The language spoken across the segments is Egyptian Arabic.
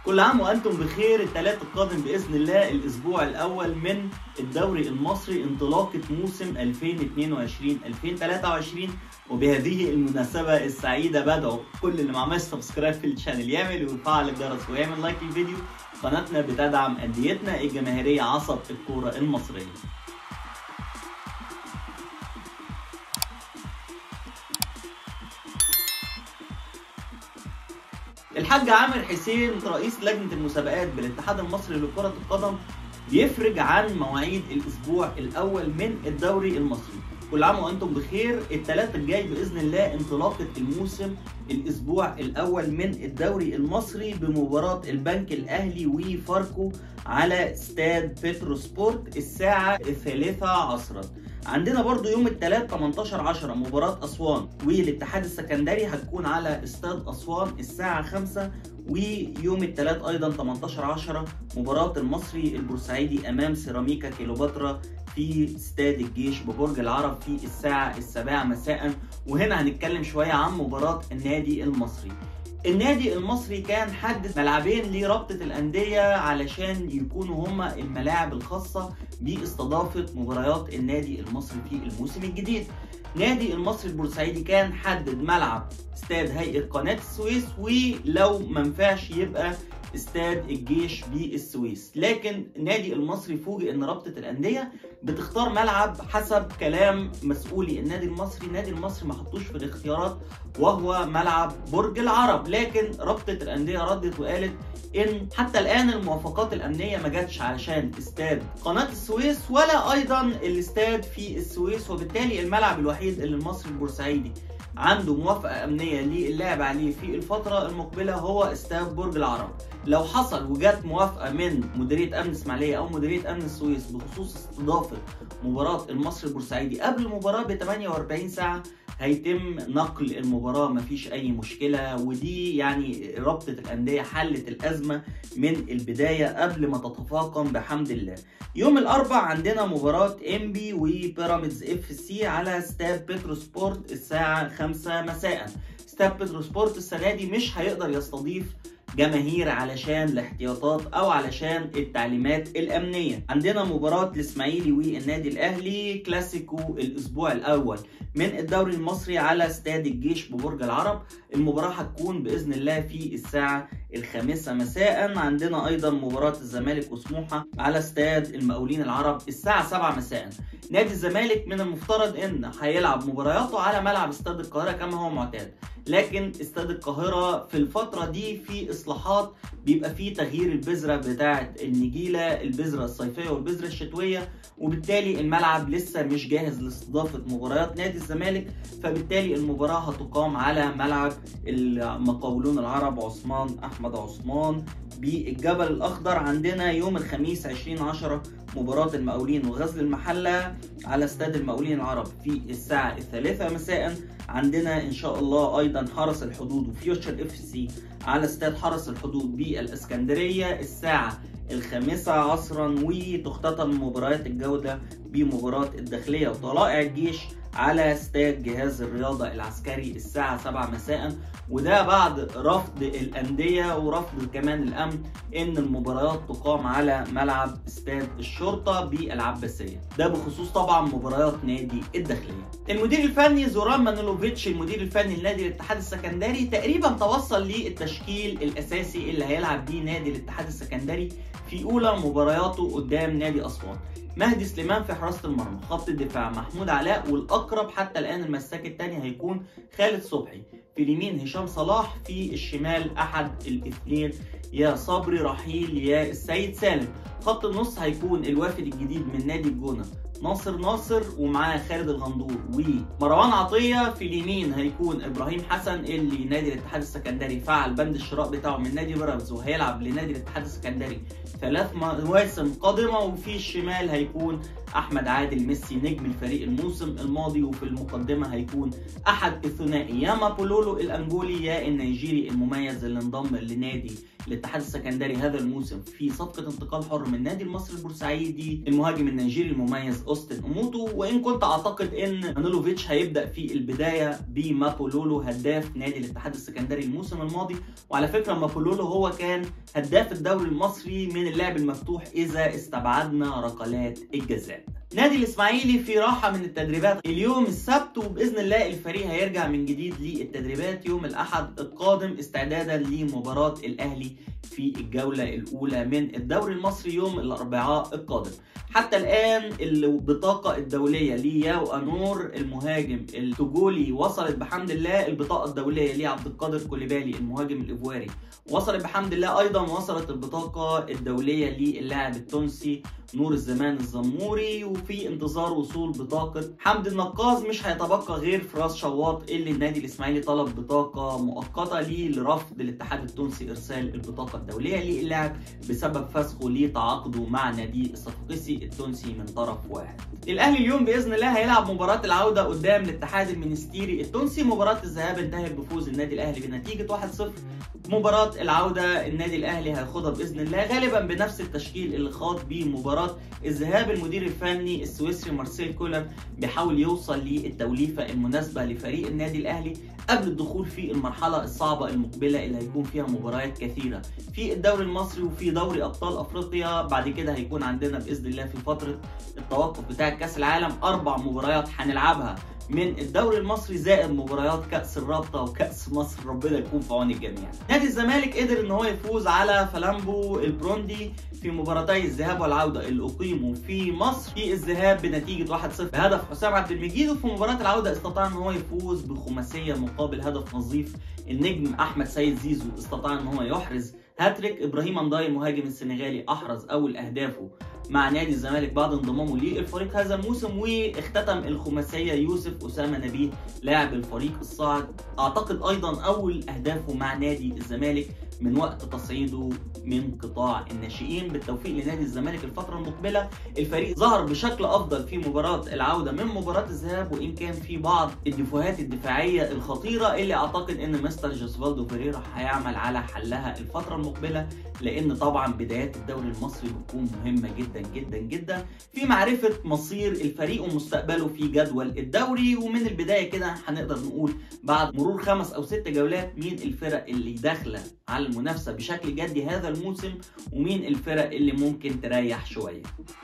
كل عام وانتم بخير الثلاث القادم باذن الله الاسبوع الاول من الدوري المصري انطلاقه موسم 2022 2023 وبهذه المناسبه السعيده بدعو كل اللي ما عملش سبسكرايب في الشانل يعمل ويفعل الجرس ويعمل لايك للفيديو قناتنا بتدعم انديتنا الجماهيريه عصب الكوره المصريه الحاج عامر حسين رئيس لجنة المسابقات بالاتحاد المصري لكرة القدم بيفرج عن مواعيد الأسبوع الأول من الدوري المصري كل عام وأنتم بخير الثلاثة الجاي بإذن الله انطلاقة الموسم الأسبوع الأول من الدوري المصري بمباراة البنك الأهلي وفاركو على استاد بترو سبورت الساعة الثالثة عصرا عندنا برضو يوم الثلاث 18 10 مباراة أسوان والاتحاد السكندري هتكون على استاد أسوان الساعة 5 ويوم الثلاث أيضا 18 10 مباراة المصري البورسعيدي أمام سيراميكا كيلوباترا في استاد الجيش ببرج العرب في الساعة السابعة مساء وهنا هنتكلم شوية عن مباراة النادي المصري النادي المصري كان حدد ملعبين لرابطة الأندية علشان يكونوا هما الملاعب الخاصة باستضافة مباريات النادي المصري في الموسم الجديد نادي المصري البورسعيدي كان حدد ملعب استاد هيئة قناة السويس ولو منفعش يبقى استاد الجيش بالسويس لكن النادي المصري فوجئ ان رابطه الانديه بتختار ملعب حسب كلام مسؤولي النادي المصري النادي المصري ما حطوش في الاختيارات وهو ملعب برج العرب لكن رابطه الانديه ردت وقالت ان حتى الان الموافقات الامنيه ما جاتش علشان استاد قناه السويس ولا ايضا الاستاد في السويس وبالتالي الملعب الوحيد اللي المصري البورسعيدي عنده موافقه امنيه للعب عليه في الفتره المقبله هو استاد برج العرب لو حصل وجات موافقه من مديريه امن اسماعيليه او مديريه امن السويس بخصوص استضافه مباراه المصري البورسعيدي قبل المباراه ب 48 ساعه هيتم نقل المباراة مفيش أي مشكلة ودي يعني رابطة الأندية حلت الأزمة من البداية قبل ما تتفاقم بحمد الله يوم الأربع عندنا مباراة إنبي وبيراميدز اف سي على استاد بترو سبورت الساعة 5 مساء استاد بترو سبورت السنة دي مش هيقدر يستضيف جماهير علشان الاحتياطات او علشان التعليمات الامنيه عندنا مباراه الاسماعيلي والنادي الاهلي كلاسيكو الاسبوع الاول من الدوري المصري على استاد الجيش ببرج العرب المباراه هتكون باذن الله في الساعه الخامسة مساء عندنا أيضا مباراة الزمالك وسموحة على استاد المقاولين العرب الساعة 7 مساء نادي الزمالك من المفترض أن هيلعب مبارياته على ملعب استاد القاهرة كما هو معتاد لكن استاد القاهرة في الفترة دي في إصلاحات بيبقى فيه تغيير البذرة بتاعة النجيلة البذرة الصيفية والبذرة الشتوية وبالتالي الملعب لسه مش جاهز لاستضافة مباريات نادي الزمالك فبالتالي المباراة هتقام على ملعب المقاولون العرب عثمان أحمد عثمان بالجبل الأخضر عندنا يوم الخميس 20 10 مباراة المقاولين وغزل المحلة على استاد المقاولين العرب في الساعة الثالثة مساء عندنا إن شاء الله أيضا حرس الحدود وفيوتشر اف سي على استاد حرس الحدود بالإسكندرية الساعة الخامسة عصرا وتختتم مباريات الجودة بمباراة الداخلية وطلائع الجيش على استاد جهاز الرياضة العسكري الساعة 7 مساء وده بعد رفض الأندية ورفض كمان الأمن إن المباريات تقام على ملعب استاد الشرطة بالعباسية ده بخصوص طبعا مباريات نادي الداخلية المدير الفني زوران مانولوفيتش المدير الفني لنادي الاتحاد السكندري تقريبا توصل للتشكيل الأساسي اللي هيلعب بيه نادي الاتحاد السكندري في أولى مبارياته قدام نادي أسوان مهدي سليمان في حراسه المرمى خط الدفاع محمود علاء والاقرب حتى الان المساك الثاني هيكون خالد صبحي في اليمين هشام صلاح في الشمال احد الاثنين يا صبري رحيل يا السيد سالم خط النص هيكون الوافد الجديد من نادي الجونه ناصر ناصر ومعاه خالد الغندور ومروان عطيه في اليمين هيكون ابراهيم حسن اللي نادي الاتحاد السكندري فعل بند الشراء بتاعه من نادي بيراميدز وهيلعب لنادي الاتحاد السكندري ثلاث مواسم قادمه وفي الشمال هيكون احمد عادل ميسي نجم الفريق الموسم الماضي وفي المقدمه هيكون احد الثنائي يا مابولولو الانجولي يا النيجيري المميز اللي انضم لنادي الاتحاد السكندري هذا الموسم في صفقه انتقال حر من نادي المصري البورسعيدي المهاجم النيجيري المميز اوستن اوموتو وان كنت اعتقد ان مانولوفيتش هيبدا في البدايه بمابولولو هداف نادي الاتحاد السكندري الموسم الماضي وعلى فكره مابولولو هو كان هداف الدوري المصري من اللعب المفتوح اذا استبعدنا ركلات الجزاء نادي الاسماعيلي في راحه من التدريبات اليوم السبت وباذن الله الفريق هيرجع من جديد للتدريبات يوم الاحد القادم استعدادا لمباراه الاهلي في الجوله الاولى من الدوري المصري يوم الاربعاء القادم حتى الان البطاقه الدوليه لياو انور المهاجم التوجولي وصلت بحمد الله البطاقه الدوليه لعبد القادر كوليبالي المهاجم الايفواري وصلت بحمد الله ايضا وصلت البطاقه الدوليه للاعب التونسي نور الزمان الزموري وفي انتظار وصول بطاقة حمد النقاز مش هيتبقى غير فراس شواط اللي النادي الاسماعيلي طلب بطاقة مؤقتة ليه لرفض الاتحاد التونسي ارسال البطاقة الدولية للاعب بسبب فسخه لتعاقده مع نادي الصفاقسي التونسي من طرف واحد. الاهلي اليوم باذن الله هيلعب مباراة العودة قدام الاتحاد المنستيري التونسي مباراة الذهاب انتهت بفوز النادي الاهلي بنتيجة 1-0 مباراة العودة النادي الاهلي هياخدها باذن الله غالبا بنفس التشكيل اللي خاض بيه مباراة الذهاب المدير الفني السويسري مارسيل كولر بيحاول يوصل للتوليفة المناسبة لفريق النادي الاهلي قبل الدخول في المرحلة الصعبة المقبلة اللي هيكون فيها مباريات كثيرة في الدوري المصري وفي دوري ابطال افريقيا بعد كده هيكون عندنا باذن الله في فترة التوقف بتاع كاس العالم اربع مباريات هنلعبها من الدوري المصري زائد مباريات كاس الرابطه وكاس مصر ربنا يكون في عون الجميع. نادي الزمالك قدر ان هو يفوز على فلامبو البروندي في مباراتي الذهاب والعوده اللي اقيموا في مصر في الذهاب بنتيجه 1-0 بهدف حسام عبد المجيد وفي مباراه العوده استطاع ان هو يفوز بخماسيه مقابل هدف نظيف النجم احمد سيد زيزو استطاع ان هو يحرز هاتريك ابراهيم انداي المهاجم السنغالي احرز اول اهدافه مع نادي الزمالك بعد انضمامه للفريق هذا الموسم واختتم الخماسيه يوسف اسامه نبيه لاعب الفريق الصاعد اعتقد ايضا اول اهدافه مع نادي الزمالك من وقت تصعيده من قطاع الناشئين بالتوفيق لنادي الزمالك الفترة المقبلة الفريق ظهر بشكل أفضل في مباراة العودة من مباراة الذهاب وإن كان في بعض الدفوهات الدفاعية الخطيرة اللي أعتقد إن مستر جوزفالدو فيريرا هيعمل على حلها الفترة المقبلة لأن طبعا بدايات الدوري المصري بتكون مهمة جدا جدا جدا في معرفة مصير الفريق ومستقبله في جدول الدوري ومن البداية كده هنقدر نقول بعد مرور خمس أو ست جولات مين الفرق اللي داخلة على المنافسة بشكل جدي هذا الموسم ومين الفرق اللي ممكن تريح شوية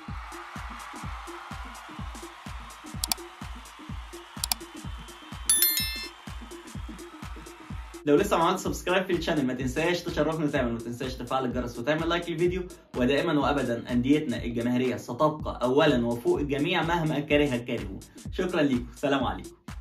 لو لسه ما عملتش سبسكرايب في الشانل ما تنساش تشرفنا وتعمل ما تنساش تفعل الجرس وتعمل لايك للفيديو ودائما وابدا انديتنا الجماهيريه ستبقى اولا وفوق الجميع مهما كره الكارهون شكرا لكم سلام عليكم